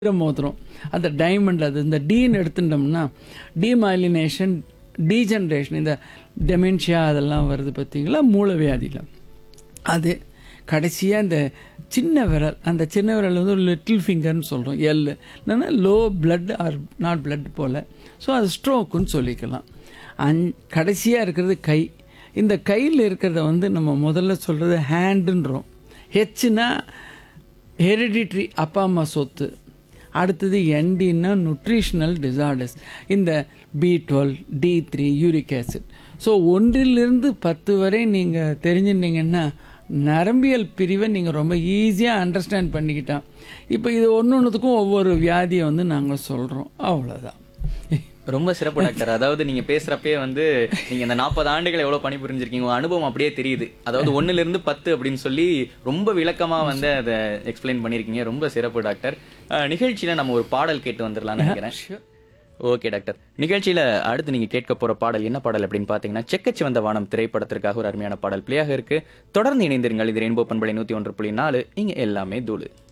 மோதிரம் அந்த டைமண்ட் அது இந்த டீன்னு எடுத்துட்டோம்னா டீமைலினேஷன் டீஜென்ரேஷன் இந்த டெமென்ஷியா அதெல்லாம் வருது பார்த்தீங்களா மூலவியாதியில் அது கடைசியாக இந்த சின்ன விரல் அந்த சின்ன விரல் வந்து ஒரு லிட்டில் ஃபிங்கர்னு சொல்கிறோம் எல் என்னன்னா low blood or not blood போல் ஸோ அது ஸ்ட்ரோக்குன்னு சொல்லிக்கலாம் அந் கடைசியாக இருக்கிறது கை இந்த கையில் இருக்கிறத வந்து நம்ம முதல்ல சொல்கிறது ஹேண்டுன்றோம் ஹெச்னா ஹெரிடிட்ரி அப்பா அம்மா சொத்து அடுத்தது என்டின்னா நியூட்ரிஷனல் டிசார்டர்ஸ் இந்த B twelve D three uric acid so ஒன்றிலிருந்து பத்து வரை நீங்கள் தெரிஞ்சுட்டீங்கன்னா நரம்பியல் பிரிவை நீங்கள் ரொம்ப ஈஸியாக அண்டர்ஸ்டாண்ட் பண்ணிக்கிட்டான் இப்போ இது ஒன்று ஒன்றுத்துக்கும் ஒவ்வொரு வியாதியை வந்து நாங்கள் சொல்கிறோம் அவ்வளோதான் ரொம்ப சிறப்பு டாக்டர் அதாவது நீங்க பேசுறப்பே வந்து நீங்க இந்த நாற்பது ஆண்டுகள் எவ்வளவு பணி புரிஞ்சிருக்கீங்க உங்க அனுபவம் அப்படியே தெரியுது அதாவது ஒண்ணுல இருந்து பத்து அப்படின்னு சொல்லி ரொம்ப விளக்கமா வந்து அதை எக்ஸ்பிளைன் பண்ணிருக்கீங்க ரொம்ப சிறப்பு டாக்டர் அஹ், நிகழ்ச்சியில நம்ம ஒரு பாடல் கேட்டு வந்துடலாம்னு நினைக்கிறேன் ஓகே டாக்டர் நிகழ்ச்சியில அடுத்து நீங்க கேட்க போற பாடல் என்ன பாடல் அப்படின்னு பாத்தீங்கன்னா செக்கச்சி வந்த வானம் திரைப்படத்திற்காக ஒரு அருமையான பாடல் பிளேயாக இருக்கு தொடர்ந்து இணைந்திருங்கள் இது ரெயின்போ பண்பலை நூத்தி ஒன்று புள்ளி நாலு இங்க எல்லாமே தூளு